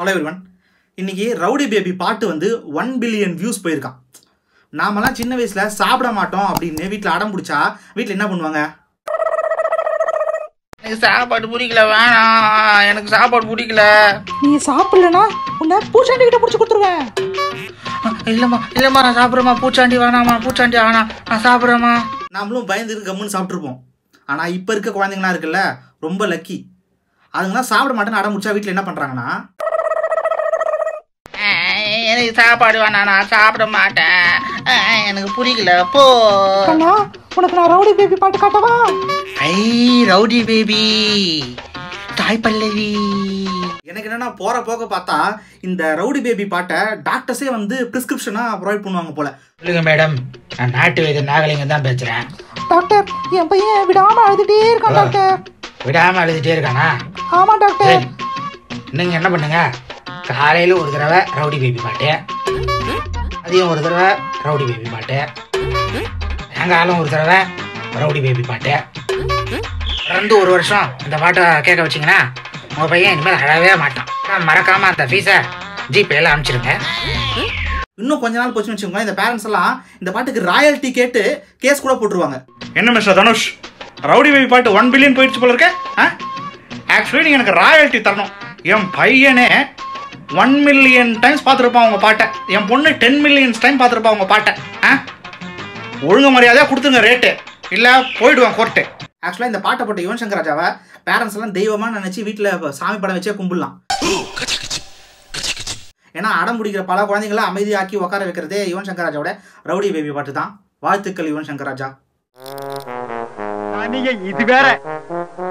hello everyone இன்னைக்கு rowdy baby பாட்டு வந்து ஒன் பில்லியன் வியூஸ் போயிருக்கான் நாமெல்லாம் சின்ன வயசுல சாப்பிட மாட்டோம் அப்படின்னு வீட்டில் அடம் பிடிச்சா வீட்டில் என்ன பண்ணுவாங்க எனக்கு சாப்பாடு பிடிக்கல வேணாம் எனக்கு சாப்பாடு பிடிக்கல நீ சாப்பிடலனா உன்னை பூச்சாண்டி கிட்ட பிடிச்சி கொடுத்துருவேன் இல்லைம்மா இல்லைம்மா நான் சாப்பிட்றேம்மா பூச்சாண்டி வேணாம்மா பூச்சாண்டி வேணாம் நான் சாப்பிட்றேம்மா நாமளும் பயந்துட்டு கம்முன்னு சாப்பிட்ருப்போம் ஆனால் இப்போ இருக்க குழந்தைங்களாம் இருக்குல்ல ரொம்ப லக்கி அதுங்களாம் சாப்பிட மாட்டேன்னு அடம் முடிச்சா வீட்டில் என்ன பண்ணுறாங்கன்னா எனக்கு சாப்பாடு வேணாம் நான் சாப்பிட மாட்டேன் அஹ், எனக்கு பிடிக்கல போ கண்ணா உனக்கு நான் ரவுடி பேபி பாட்டு காட்டவா ஐ ரவுடி பேபி தாய் பல்லவி எனக்கு என்னன்னா போற போக பார்த்தா இந்த ரவுடி பேபி பாட்டை டாக்டர்ஸே வந்து பிரிஸ்கிரிப்ஷனாக ப்ரொவைட் பண்ணுவாங்க போல சொல்லுங்க மேடம் நான் நாட்டு வைத்திய நாகலிங்கம் தான் பேசுறேன் டாக்டர் என் பையன் விடாம அழுதுட்டே இருக்கான் டாக்டர் விடாம அழுதுட்டே இருக்கானா ஆமா டாக்டர் சரி நீங்க என்ன பண்ணுங்க காலையில ஒரு தடவை ரவுடி பேபி பாட்டு அதையும் ஒரு தடவை ரவுடி பேபி பாட்டு சாயங்காலம் ஒரு தடவை ரவுடி பேபி பாட்டு தொடர்ந்து ஒரு வருஷம் இந்த பாட்டை கேட்க வச்சீங்கன்னா உங்க பையன் இனிமேல் அழவே மாட்டான் அதான் மறக்காம அந்த ஃபீஸை ஜிபேல அனுப்பிச்சிருங்க இன்னும் கொஞ்ச நாள் போச்சுன்னு வச்சுக்கோங்களேன் இந்த பேரண்ட்ஸ் எல்லாம் இந்த பாட்டுக்கு ராயல்ட்டி கேட்டு கேஸ் கூட போட்டுருவாங்க என்ன மிஸ்டர் தனுஷ் ரவுடி பேபி பாட்டு ஒன் பில்லியன் போயிடுச்சு போல இருக்க ஆக்சுவலி நீங்கள் எனக்கு ராயல்ட்டி தரணும் என் பையனே ஒன் மில்லியன் டைம்ஸ் பார்த்துருப்பான் உங்கள் பாட்டை என் பொண்ணு டென் மில்லியன்ஸ் டைம் பார்த்துருப்பா உங்கள் பாட்டை ஆ ஒழுங்கு மரியாதையாக கொடுத்துருங்க ரேட்டு இல்லை போயிடுவான் கோர்ட்டு ஆக்சுவலாக இந்த பாட்டை போட்ட யுவன் சங்கர் ராஜாவை பேரண்ட்ஸ் எல்லாம் தெய்வமாக நினச்சி வீட்டில் சாமி படம் வச்சே கும்பிடலாம் ஏன்னா அடம் பிடிக்கிற பல குழந்தைங்களை அமைதியாக்கி உட்கார வைக்கிறதே யுவன் சங்கர் ராஜாவோட ரவுடி பேபி பாட்டு தான் வாழ்த்துக்கள் யுவன் சங்கர் ராஜா நீங்க இது வேற